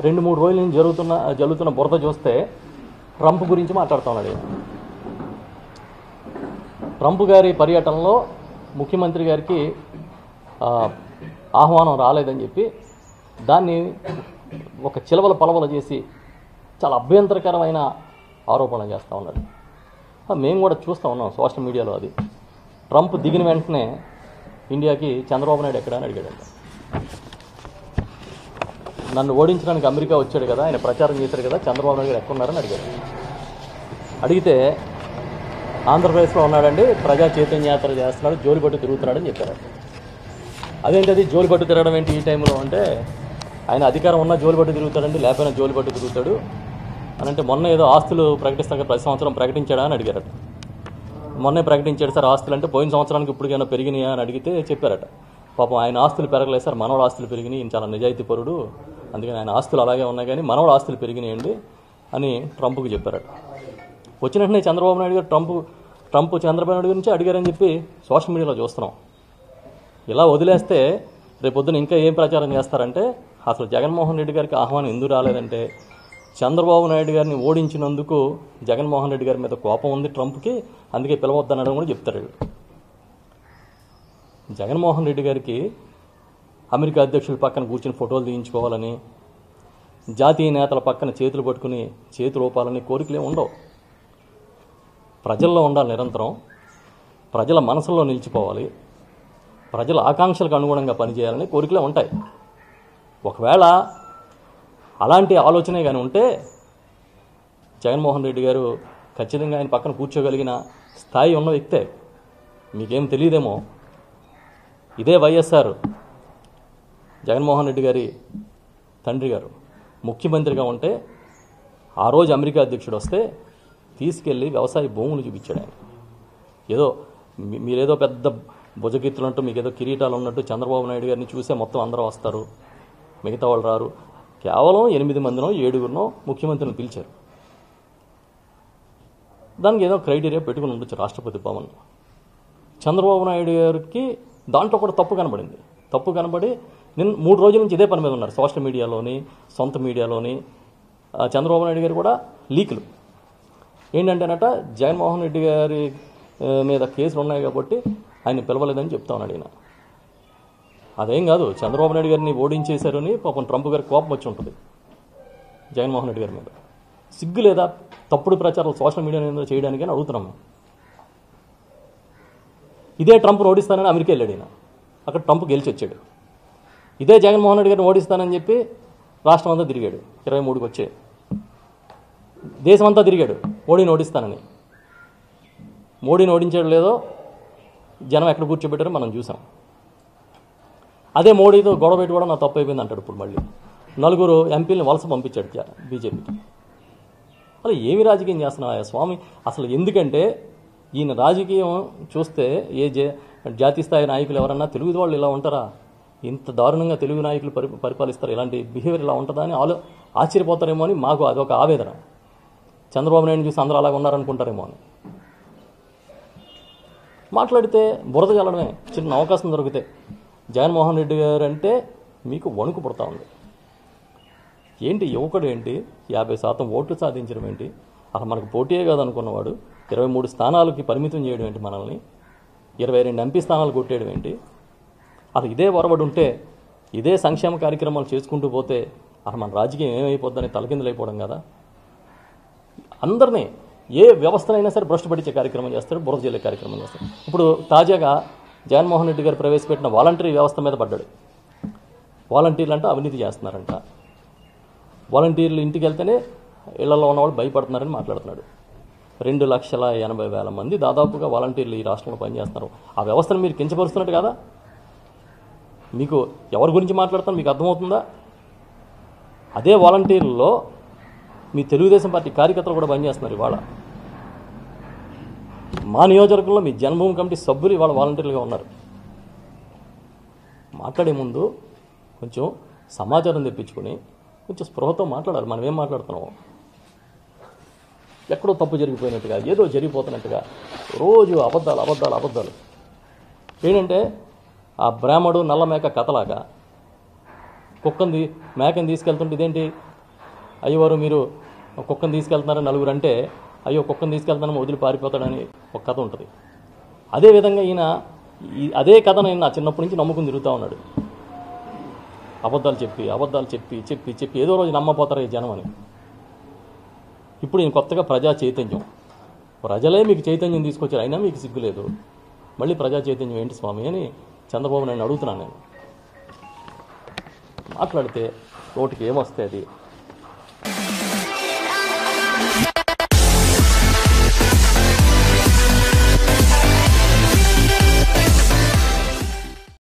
రెండు మూడు రోజుల నుంచి జరుగుతున్న జరుగుతున్న బురద చూస్తే ట్రంప్ గురించి మాట్లాడుతా ఉన్నాడు ఈయన. ట్రంప్ గారి పర్యటనలో ముఖ్యమంత్రి గారికి ఆ, ఆహ్వానం రాలేదని చెప్పి దాన్ని ఒక చిలవల పలవల చేసి చాలా అభ్యంతరకరమైన ఆరోపణలు చేస్తూ ఉన్నాడు ఆ, మేము కూడా చూస్తూ ఉన్నాం సోషల్ మీడియాలో అది ట్రంప్ దిగిన వెంటనే ఇండియాకి చంద్రబాబు నాయుడు ఎక్కడ అని అడిగాడంట నన్ను ఓడించడానికి అమెరికా వచ్చాడు కదా ఆయన ప్రచారం చేశాడు కదా చంద్రబాబు నాయుడు గారు ఎక్కడున్నారని అడిగాడు అడిగితే ఆంధ్రప్రదేశ్లో ఉన్నాడండి ప్రజా చైతన్య యాత్ర చేస్తున్నాడు జోలి పట్టు తిరుగుతున్నాడని చెప్పారు అదేంటది జోలి పట్టు తిరగడం ఏంటి ఈ టైంలో అంటే ఆయన అధికారం ఉన్న జోలి పట్టు తిరుగుతాడండి లేకపోయినా జోలి పట్టు తిరుగుతాడు అని అంటే మొన్న ఏదో ఆస్తులు ప్రకటిస్తాక ప్రతి సంవత్సరం ప్రకటించాడా అని అడిగారట మొన్నే ప్రకటించాడు సార్ ఆస్తులు అంటే పోయిన సంవత్సరానికి ఇప్పటికైనా పెరిగినాయా అని అడిగితే చెప్పారట పాపం ఆయన ఆస్తులు పెరగలేదు సార్ మనవడు ఆస్తులు పెరిగినాయి ఈయన చాలా నిజాయితీ పరుడు అందుకని ఆయన ఆస్తులు అలాగే ఉన్నాయి కానీ మనవడు ఆస్తులు పెరిగినాయండి అని ట్రంప్కి చెప్పారట వచ్చిన వెంటనే చంద్రబాబు నాయుడు గారు ట్రంప్ ట్రంప్ చంద్రబాబు నాయుడు గురించి అడిగారని చెప్పి సోషల్ మీడియాలో చూస్తున్నాం ఇలా వదిలేస్తే రేపొద్దున ఇంకా ఏం ప్రచారం చేస్తారంటే అసలు జగన్మోహన్ రెడ్డి గారికి ఆహ్వానం ఎందుకు రాలేదంటే చంద్రబాబు నాయుడు గారిని ఓడించినందుకు జగన్మోహన్ రెడ్డి గారి మీద కోపం ఉంది ట్రంప్కి అందుకే పిలవద్దనడం కూడా చెప్తారు వీళ్ళు. జగన్మోహన్ రెడ్డి గారికి అమెరికా అధ్యక్షుల పక్కన కూర్చుని ఫోటోలు తీయించుకోవాలని జాతీయ నేతల పక్కన చేతులు పట్టుకుని చేతులు ఊపాలని కోరికలు ఏమి ఉండవు ప్రజల్లో ఉండాలి నిరంతరం ప్రజల మనసుల్లో నిలిచిపోవాలి ప్రజల ఆకాంక్షలకు అనుగుణంగా పనిచేయాలని కోరికలే ఉంటాయి ఒకవేళ అలాంటి ఆలోచనే కానీ ఉంటే జగన్మోహన్ రెడ్డి గారు ఖచ్చితంగా ఆయన పక్కన కూర్చోగలిగిన స్థాయి ఉన్న వ్యక్తే మీకేం తెలియదేమో ఇదే వైఎస్ఆర్ జగన్మోహన్ రెడ్డి గారి తండ్రి గారు ముఖ్యమంత్రిగా ఉంటే ఆ రోజు అమెరికా అధ్యక్షుడు వస్తే తీసుకెళ్ళి వ్యవసాయ భూములు చూపించాడు ఆయన ఏదో మీ- మీరేదో పెద్ద భుజగీతులు అంటూ మీకు ఏదో కిరీటాలు ఉన్నట్టు చంద్రబాబు నాయుడు గారిని చూసే మొత్తం అందరూ వస్తారు మిగతా వాళ్ళు రారు కేవలం ఎనిమిది మందినో ఏడుగురినో ముఖ్యమంత్రిని పిలిచారు దానికి ఏదో క్రైటీరియా పెట్టుకుని ఉండొచ్చు రాష్ట్రపతి భవన్ చంద్రబాబు నాయుడు గారికి దాంట్లో కూడా తప్పు కనబడింది తప్పు కనబడి నిన్న మూడు రోజుల నుంచి ఇదే పని మీద ఉన్నారు సోషల్ మీడియాలోని సొంత మీడియాలోని ఆ, చంద్రబాబు నాయుడు గారు కూడా లీకులు ఏంటంటేనట జగన్మోహన్ రెడ్డి గారి ఆ, మీద కేసులు ఉన్నాయి కాబట్టి ఆయన పిలవలేదని చెప్తా ఉన్నాడు ఈయన అదేం కాదు చంద్రబాబు నాయుడు గారిని ఓడించేశారని పాపం ట్రంప్ గారికి కోపం వచ్చి ఉంటుంది జగన్మోహన్ రెడ్డి గారి మీద సిగ్గు లేదా తప్పుడు ప్రచారాలు సోషల్ మీడియా మీద చేయడానికి అని అడుగుతున్నాము ఇదే ట్రంప్ ఓడిస్తానని అమెరికా వెళ్ళాడు ఈయన అక్కడ ట్రంప్ గెలిచి వచ్చాడు ఇదే జగన్మోహన్ రెడ్డి గారిని ఓడిస్తానని చెప్పి రాష్ట్రం అంతా తిరిగాడు ఇరవై మూడుకి వచ్చే దేశం అంతా తిరిగాడు మోడీని ఓడిస్తానని మోడీని ఓడించాడు లేదో జనం ఎక్కడ కూర్చోబెట్టారో మనం చూసాం అదే మోడీతో గొడవ పెట్టి కూడా నా తప్పు అయిపోయింది అంటాడు ఇప్పుడు మళ్ళీ నలుగురు ఎంపీలను వలస పంపించాడు జ- బీజేపీకి అలా ఏమి రాజకీయం చేస్తున్నావా స్వామి అసలు ఎందుకంటే ఈయన రాజకీయం చూస్తే ఏ జే జాతీయ స్థాయి నాయకులు ఎవరన్నా తెలుగు వాళ్ళు ఇలా ఉంటారా ఇంత దారుణంగా తెలుగు నాయకులు పరి పరిపాలిస్తారు ఇలాంటి బిహేవియర్ ఇలా ఉంటుందా అని ఆలో ఆశ్చర్యపోతారేమో అని మాకు అదొక ఆవేదన చంద్రబాబు నాయుడు చూసి అందరూ అలాగ ఉన్నారనుకుంటారేమో అని మాట్లాడితే బురద చల్లడమే చిన్న అవకాశం దొరికితే జగన్మోహన్ రెడ్డి గారు అంటే మీకు వణుకు పుడతా ఉంది ఏంటి యువకుడు ఏంటి యాభై శాతం ఓట్లు సాధించడం ఏంటి అసలు మనకు పోటీయే కాదనుకున్నవాడు ఇరవై మూడు స్థానాలకి పరిమితం చేయడం ఏంటి మనల్ని ఇరవై రెండు ఎంపీ స్థానాలు కొట్టేయడం ఏంటి అసలు ఇదే వరవడు ఉంటే ఇదే సంక్షేమ కార్యక్రమాలు చేసుకుంటూ పోతే అసలు మన రాజకీయం ఏమైపోద్దని తలకిందులైపోవడం కదా అందరినీ ఏ వ్యవస్థనైనా సరే భ్రష్టు పట్టించే కార్యక్రమం చేస్తాడు బురద జల్లే కార్యక్రమం చేస్తాడు ఇప్పుడు తాజాగా జగన్మోహన్ రెడ్డి గారు ప్రవేశపెట్టిన వాలంటరీ వ్యవస్థ మీద పడ్డాడు వాలంటీర్లు అంటే అవినీతి చేస్తున్నారంట వాలంటీర్లు ఇంటికి వెళ్తేనే ఇళ్లలో ఉన్నవాళ్ళు భయపడుతున్నారని మాట్లాడుతున్నాడు రెండు లక్షల ఎనభై వేల మంది దాదాపుగా వాలంటీర్లు ఈ రాష్ట్రంలో పనిచేస్తున్నారు ఆ వ్యవస్థను మీరు కించపరుస్తున్నట్టు కదా మీకు ఎవరి గురించి మాట్లాడుతాను మీకు అర్థమవుతుందా అదే వాలంటీర్లలో మీ తెలుగుదేశం పార్టీ కార్యకర్తలు కూడా పనిచేస్తున్నారు ఇవాళ మా నియోజకవర్గంలో మీ జన్మభూమి కమిటీ సభ్యులు ఇవాళ వాలంటీర్లుగా ఉన్నారు మాట్లాడే ముందు కొంచెం సమాచారం తెప్పించుకొని కొంచెం స్పృహతో మాట్లాడాలి మనం ఏం మాట్లాడుతున్నాము ఎక్కడో తప్పు జరిగిపోయినట్టుగా ఏదో జరిగిపోతున్నట్టుగా రోజు అబద్ధాలు అబద్ధాలు అబద్ధాలు ఏంటంటే ఆ బ్రాహ్మడు నల్ల మేక కథలాగా కుక్కని తీ- మేకని తీసుకెళ్తుంటే ఇదేంటి అయ్యవారు మీరు కుక్కను తీసుకెళ్తున్నారని నలుగురు అంటే అయ్యో కుక్కను తీసుకెళ్తానని వదిలి పారిపోతాడని ఒక కథ ఉంటుంది అదేవిధంగా ఈయన ఈ అదే కథను ఆయన నా చిన్నప్పటి నుంచి నమ్ముకుని తిరుగుతూ ఉన్నాడు అబద్ధాలు చెప్పి అబద్ధాలు చెప్పి చెప్పి చెప్పి ఏదో రోజు నమ్మపోతారు ఈ జనం అని ఇప్పుడు ఈయన కొత్తగా ప్రజా చైతన్యం ప్రజలే మీకు చైతన్యం తీసుకొచ్చారు అయినా మీకు సిగ్గులేదు మళ్ళీ ప్రజా చైతన్యం ఏంటి స్వామి అని చంద్రబాబు నాయుడు అడుగుతున్నాను నేను మాట్లాడితే నోటికి ఏమొస్తే అది